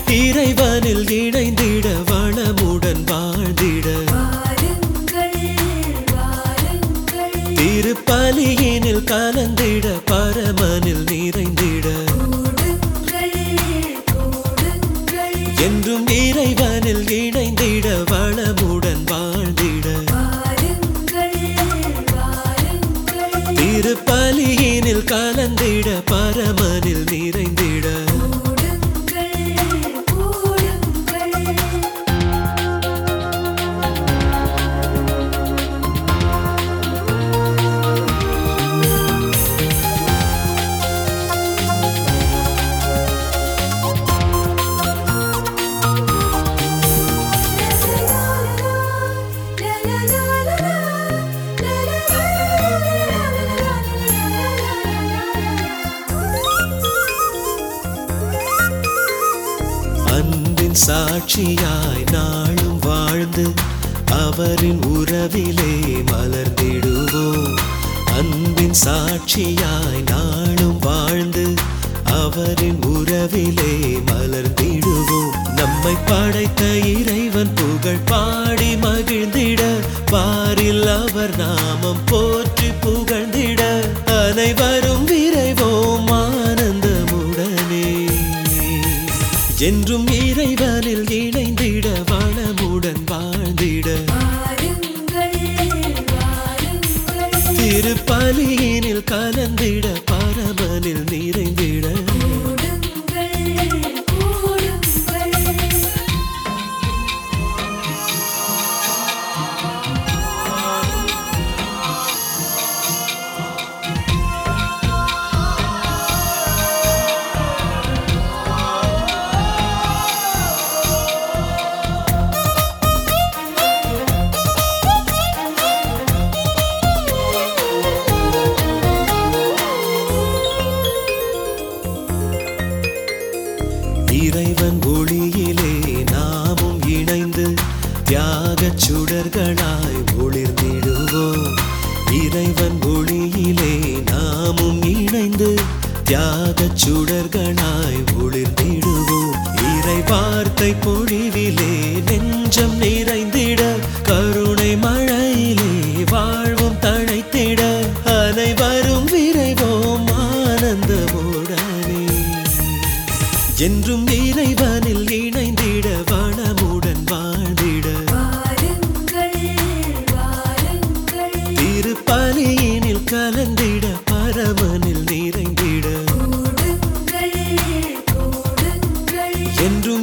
இறைவனில் இணைந்திட வளமுடன் வாழ்ந்திட வாருங்கள் வாருங்கள் திருப்பலியினில் கலந்திட பரமனில் நிறைந்திட கூடுங்கள் கூடுங்கள் என்றும் இறைவனில் இணைந்திட வளமுடன் வாழ்ந்திட வாருங்கள் வாருங்கள் திருப்பலியினில் கலந்திட பரமனில் நிறைந்திட கூடுங்கள் கூடுங்கள் அன்பின் சாட்சியாய் நாளும் வாழ்ந்து அவரின் உறவிலே மலர்ந்திடுவோம் அன்பின் சாட்சியாய் நாளும் வாழ்ந்து அவரின் உறவிலே மலர்ந்திடுவோம் நம்மை படைத்த இறைவன் புகழ் பாடி மகிழ்ந்திட பாரில் அவர் நாமம் போற்றி புகழ்ந்திட அனைவரும் விரைவோம் ஆனந்தமுடனே என்றும் இறைவனில் இணைந்திட வளமுடன் வாழ்ந்திட வாருங்கள் வாருங்கள் திருப்பலியினில் கலந்திட பரமனில் நிறைந்திட கூடுங்கள் கூடுங்கள் இறைவன் ஒளியிலே நாமும் இணைந்து தியாகச் சுடர்களாய் ஒளிர்ந்திடுவோம் இறைவன் ஒளியிலே நாமும் இணைந்து தியாகச் சுடர்களாய் ஒளிர்ந்திடுவோம் இறை வார்த்தை பொழிவிலே நெஞ்சம் நிறைந்திட கருணை மழையிலே வாழ்வும் தழைத்திட அனைவரும் விரைவோம் ஆனந்தமுடனே என்றும் இறைவனில் இணைந்திட வளமுடன் வாழ்ந்திட வாருங்கள் வாருங்கள் திருப்பலியினில் கலந்திட பரமனில் நிறைந்திட கூடுங்கள் கூடுங்கள் என்றும்